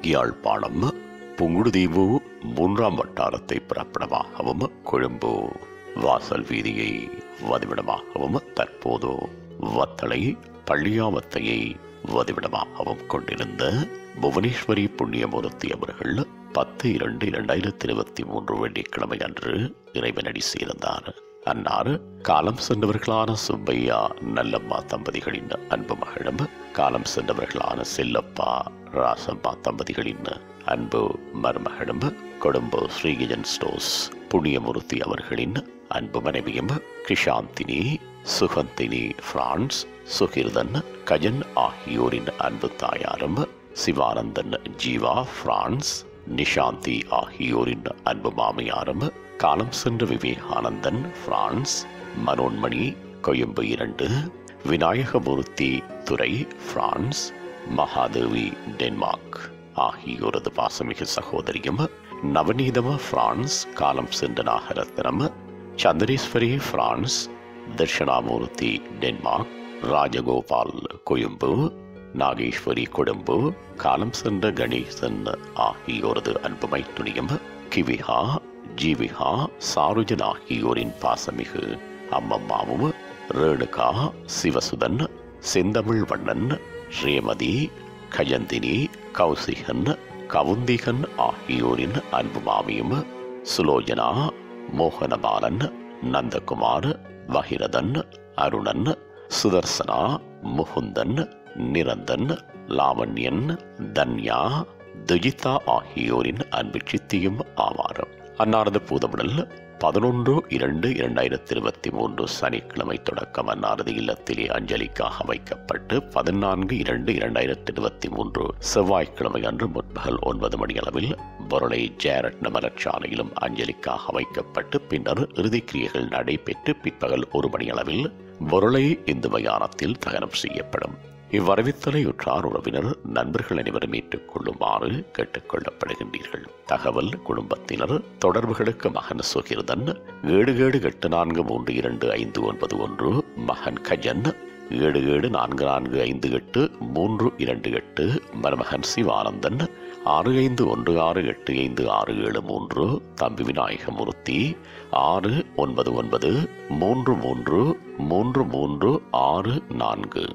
யாழ்ப்பாணம் புங்குடுதீவு மூன்றாம் வட்டாரத்தை பிறப்பிடமாகவும் கொழும்பு வாசல் வீதியை வதிவிடமாகவும் தற்போது வத்தளை பள்ளியாவத்தையை வதிவிடமாகவும் கொண்டிருந்த புவனேஸ்வரி புண்ணியமூர்த்தி அவர்கள் பத்து இரண்டு இரண்டாயிரத்தி இருபத்தி மூன்று வெள்ளிக்கிழமை அன்று இறைவனடி சேர்ந்தார் அன்னார் காலம் சென்றவர்களான சுப்பையா நல்லம்மா தம்பதிகளின் அன்பு மகளும் காலம் சென்றவர்களான செல்லப்பா ராசம்மா தம்பதிகளின் அன்பு மருமகளும் கொழும்பு ஸ்ரீகிஜன் ஸ்டோஸ் புண்ணியமூர்த்தி அவர்களின் அன்பு மனைவியும் கிருஷாந்தினி சுகந்தினி பிரான்ஸ் சுகிர்தன் கஜன் ஆகியோரின் அன்பு தாயாரும் சிவானந்தன் ஜீவா பிரான்ஸ் நிஷாந்தி ஆகியோரின் அன்பு மாமியாரும் காலம் சென்ற விவேகானந்தன் பிரான்ஸ் மனோன்மணி கொழும்பு இரண்டு விநாயகமூர்த்தி துறை பிரான்ஸ் மகாதேவி டென்மார்க் ஆகியோரது பாசமிகு சகோதரியும் நவநீதம பிரான்ஸ் காலம் சென்ற நாகரத்னம் சந்திரேஸ்வரி பிரான்ஸ் தர்ஷனாமூர்த்தி டென்மார்க் ராஜகோபால் கொழும்பு நாகேஸ்வரி கொழும்பு காலம் சென்ற கணேசன் ஆகியோரது அன்புமை துணியும் கிவிஹா ஜீவிகா சாருஜன் ஆகியோரின் பாசமிகு அம்மம்மாவும் ரேணுகா சிவசுதன் செந்தமிழ் வண்ணன் ஸ்ரீமதி கஜந்தினி கௌசிகன் கவுந்திகன் ஆகியோரின் அன்பு மாமியும் சுலோஜனா மோகனபாலன் நந்தகுமார் வகிரதன் அருணன் சுதர்சனா முகுந்தன் நிரந்தன் லாவண்யன் தன்யா துஜிதா ஆகியோரின் அன்பு சித்தியும் ஆவார் அன்னாரது பூதமிடல் பதினொன்று இரண்டு இரண்டாயிரத்தி இருபத்தி மூன்று சனிக்கிழமை தொடக்கம் அன்னாரது இல்லத்திலே அஞ்சலிக்காக வைக்கப்பட்டு பதினான்கு இரண்டு இரண்டாயிரத்தி இருபத்தி மூன்று செவ்வாய்க்கிழமை அன்று முற்பகல் ஒன்பது மணி அளவில் பொருளை ஜெயரட்ன மலர்ச்சாலையிலும் அஞ்சலிக்காக வைக்கப்பட்டு பின்னர் இறுதிக்கிரியைகள் நடைபெற்று பிற்பகல் ஒரு மணி அளவில் பொருளை இந்து மயானத்தில் தகனம் செய்யப்படும் இவ்வரவித்தலை உற்றார் உறவினர் நண்பர்கள் அனைவரும் ஏற்றுக்கொள்ளுமாறு கேட்டுக்கொள்ளப்படுகின்றீர்கள் தகவல் குடும்பத்தினர் தொடர்புகளுக்கு மகன் சுகிர்தன் ஏழு ஏழு எட்டு நான்கு மூன்று இரண்டு ஐந்து ஒன்பது ஒன்று மகன் கஜன் ஏழு ஏழு நான்கு நான்கு ஐந்து எட்டு மூன்று இரண்டு எட்டு மருமகன் சிவானந்தன் ஆறு ஐந்து ஒன்று ஆறு எட்டு ஐந்து ஆறு ஏழு மூன்று தம்பி விநாயகமூர்த்தி ஆறு ஒன்பது ஒன்பது மூன்று மூன்று மூன்று மூன்று ஆறு நான்கு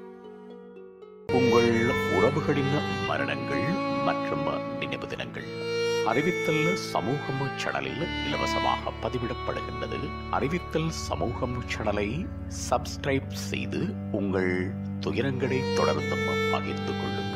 உங்கள் உறவுகளின் மரணங்கள் மற்றும் நினைவு தினங்கள் அறிவித்தல் சமூகம் சேனலில் இலவசமாக பதிவிடப்படுகின்றது அறிவித்தல் சமூகம் சேனலை சப்ஸ்கிரைப் செய்து உங்கள் துயரங்களை தொடர்ந்தும் பகிர்ந்து கொள்ளுங்கள்